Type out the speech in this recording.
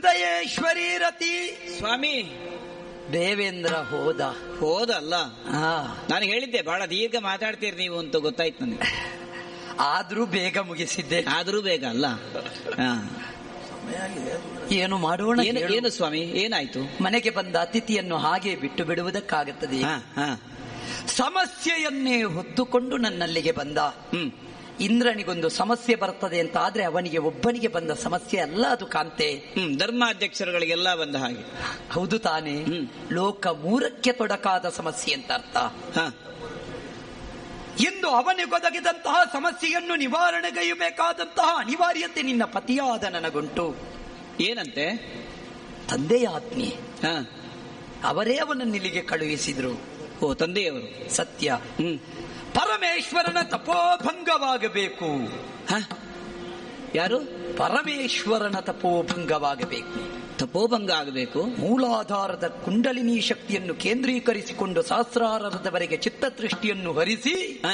ದಯೇಶ್ವರಿ ರತಿ ಸ್ವಾಮಿ ದೇವೇಂದ್ರ ಹೋದ ಹೋದಲ್ಲ ಹಾ ನಾನು ಹೇಳಿದ್ದೆ ಬಹಳ ದೀರ್ಘ ಮಾತಾಡ್ತೀರಿ ನೀವು ಅಂತ ಗೊತ್ತಾಯ್ತು ನನಗೆ ಆದ್ರೂ ಬೇಗ ಮುಗಿಸಿದ್ದೆ ಆದ್ರೂ ಬೇಗ ಅಲ್ಲ ಹಾ. ಏನು ಮಾಡೋಣ ಏನು ಹೇಳು. ಏನು ಸ್ವಾಮಿ ಏನಾಯ್ತು ಮನೆಗೆ ಬಂದ ಅತಿಥಿಯನ್ನು ಹಾಗೆ ಬಿಟ್ಟು ಬಿಡುವುದಕ್ಕಾಗುತ್ತದೆ ಹಾ, ಹಾ. ಸಮಸ್ಯೆಯನ್ನೇ ಹೊತ್ತುಕೊಂಡು ನನ್ನಲ್ಲಿಗೆ ಬಂದ ಹ್ಮ್ ಇಂದ್ರನಿಗೊಂದು ಸಮಸ್ಯೆ ಬರ್ತದೆ ಅಂತ ಆದ್ರೆ ಅವನಿಗೆ ಒಬ್ಬನಿಗೆ ಬಂದ ಸಮಸ್ಯೆ ಅಲ್ಲ ಅದು ಕಾಂತೆ ಹ್ಮ್ ಧರ್ಮಾಧ್ಯಕ್ಷರುಗಳಿಗೆಲ್ಲ ಬಂದ ಹಾಗೆ ಹೌದು ತಾನೇ ಹ್ಮ್. ಲೋಕ ಮೂರಕ್ಕೆ ತೊಡಕಾದ ಸಮಸ್ಯೆ ಅಂತ ಅರ್ಥ ಹಾ ಎಂದು ಅವನಿಗೊದಗಿದಂತಹ ಸಮಸ್ಯೆಯನ್ನು ನಿವಾರಣೆಗೈಯಬೇಕಾದಂತಹ ಅನಿವಾರ್ಯತೆ ನಿನ್ನ ಪತಿಯಾದ ನನಗುಂಟು ಏನಂತೆ ತಂದೆಯ ಆಜ್ಞೆ ಹಾ ಅವರೇ ಅವನನ್ನು ಇಲ್ಲಿಗೆ ಕಳುಹಿಸಿದ್ರು ಓ ತಂದೆಯವರು ಸತ್ಯ ಹ್ಮ್ ಪರಮೇಶ್ವರನ ತಪೋಭಂಗವಾಗಬೇಕು ಹ? ಯಾರು ಪರಮೇಶ್ವರನ ತಪೋಭಂಗವಾಗಬೇಕು ತಪೋಭಂಗ ಆಗಬೇಕು ಮೂಲಾಧಾರದ ಕುಂಡಲಿನಿ ಶಕ್ತಿಯನ್ನು ಕೇಂದ್ರೀಕರಿಸಿಕೊಂಡು ಸಹಸ್ರಾರದವರೆಗೆ ಚಿತ್ತದೃಷ್ಟಿಯನ್ನು ಹರಿಸಿ